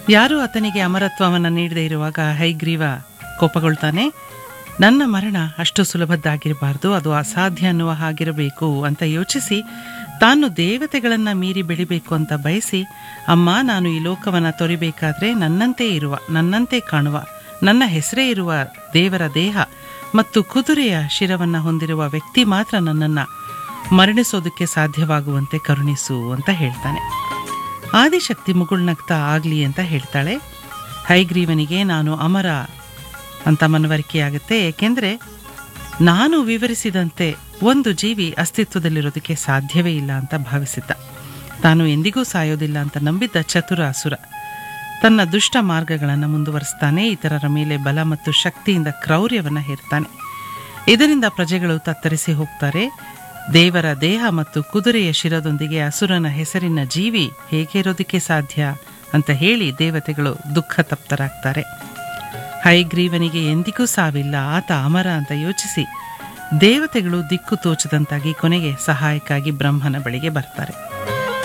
ಯಾರೂ ಆತನಿಗೆ ಅಮರತ್ವವನ್ನು ನೀಡದೇ ಇರುವಾಗ ಹೈಗ್ರೀವ ಕೋಪಗೊಳ್ತಾನೆ ನನ್ನ ಮರಣ ಅಷ್ಟು ಸುಲಭದ್ದಾಗಿರಬಾರ್ದು ಅದು ಅಸಾಧ್ಯ ಅನ್ನುವ ಹಾಗಿರಬೇಕು ಅಂತ ಯೋಚಿಸಿ ತಾನು ದೇವತೆಗಳನ್ನು ಮೀರಿ ಬೆಳಿಬೇಕು ಅಂತ ಬಯಸಿ ಅಮ್ಮ ನಾನು ಈ ಲೋಕವನ್ನು ತೊರಿಬೇಕಾದ್ರೆ ನನ್ನಂತೆ ಇರುವ ನನ್ನಂತೆ ಕಾಣುವ ನನ್ನ ಹೆಸರೇ ಇರುವ ದೇವರ ದೇಹ ಮತ್ತು ಕುದುರೆಯ ಶಿರವನ್ನು ಹೊಂದಿರುವ ವ್ಯಕ್ತಿ ಮಾತ್ರ ನನ್ನನ್ನು ಮರಣಿಸೋದಕ್ಕೆ ಸಾಧ್ಯವಾಗುವಂತೆ ಕರುಣಿಸು ಅಂತ ಹೇಳ್ತಾನೆ ಆದಿಶಕ್ತಿ ಮುಗುಳ್ನಗ್ತಾ ಆಗಲಿ ಅಂತ ಹೇಳ್ತಾಳೆ ಹೈಗ್ರೀವನಿಗೆ ನಾನು ಅಮರ ಅಂತ ಮನವರಿಕೆಯಾಗುತ್ತೆ ಏಕೆಂದರೆ ನಾನು ವಿವರಿಸಿದಂತೆ ಒಂದು ಜೀವಿ ಅಸ್ತಿತ್ವದಲ್ಲಿರೋದಕ್ಕೆ ಸಾಧ್ಯವೇ ಇಲ್ಲ ಅಂತ ಭಾವಿಸಿದ್ದ ತಾನು ಎಂದಿಗೂ ಸಾಯೋದಿಲ್ಲ ಅಂತ ನಂಬಿದ್ದ ಚತುರ ಅಸುರ ತನ್ನ ದುಷ್ಟ ಮಾರ್ಗಗಳನ್ನು ಮುಂದುವರಿಸ್ತಾನೆ ಇತರರ ಮೇಲೆ ಬಲ ಮತ್ತು ಶಕ್ತಿಯಿಂದ ಕ್ರೌರ್ಯವನ್ನು ಹೇರ್ತಾನೆ ಇದರಿಂದ ಪ್ರಜೆಗಳು ತತ್ತರಿಸಿ ಹೋಗ್ತಾರೆ ದೇವರ ದೇಹ ಮತ್ತು ಕುದುರೆಯ ಶಿರದೊಂದಿಗೆ ಅಸುರನ ಹೆಸರಿನ ಜೀವಿ ಹೇಗೆ ಇರೋದಕ್ಕೆ ಸಾಧ್ಯ ಅಂತ ಹೇಳಿ ದೇವತೆಗಳು ದುಃಖ ತಪ್ತರಾಗ್ತಾರೆ ಹೈಗ್ರೀವನಿಗೆ ಎಂದಿಗೂ ಸಾವಿಲ್ಲ ಆತ ಅಮರ ಅಂತ ಯೋಚಿಸಿ ದೇವತೆಗಳು ದಿಕ್ಕು ತೋಚದಂತಾಗಿ ಕೊನೆಗೆ ಸಹಾಯಕ್ಕಾಗಿ ಬ್ರಹ್ಮನ ಬಳಿಗೆ ಬರ್ತಾರೆ